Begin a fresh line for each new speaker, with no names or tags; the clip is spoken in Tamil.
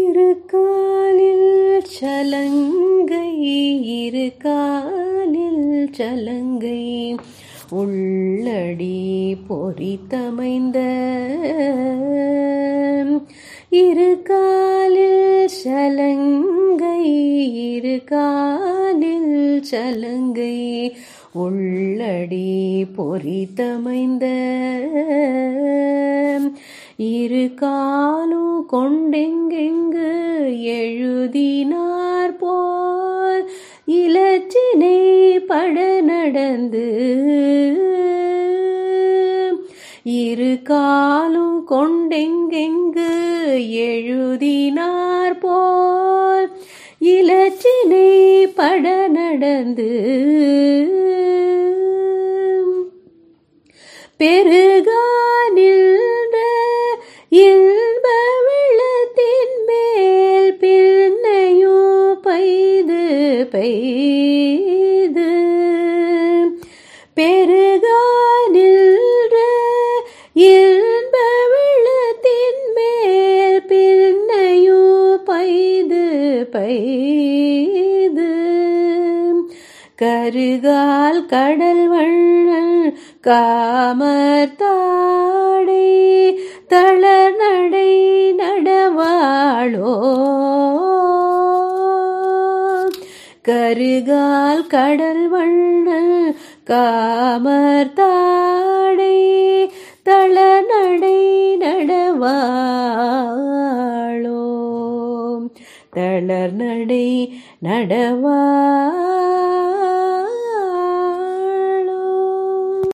இரு காலில் சலங்கை இரு காலில் சலங்கை உள்ளடி பொறித்தமைந்த இரு காலில் சலங்கை இரு காலில் சலங்கை உள்ளடி பொறித்தமைந்த இரு காலும் கொண்டெங்கெங்கு எழுதினார் போல் இலச்சினை பட நடந்து இரு காலும் கொண்டெங்கெங்கு எழுதினார் போல் இலச்சினை பட நடந்து பெருகானில் இன்ப வெள்ளத்தின் மேல் பின்னையோ பெய்து பெய்து பெருகானில் இன்ப வெள்ளத்தின் மேல் பின்னையோ பெய்து பெய்து கருகால் கடல் வண்ணல் காமர் தாடை தளர் நடை நடவாளோ கருகால் கடல் வண்ணல் காமர் தாடை தளர் நடை நடவாளோ தளர் நடை நடவாளோ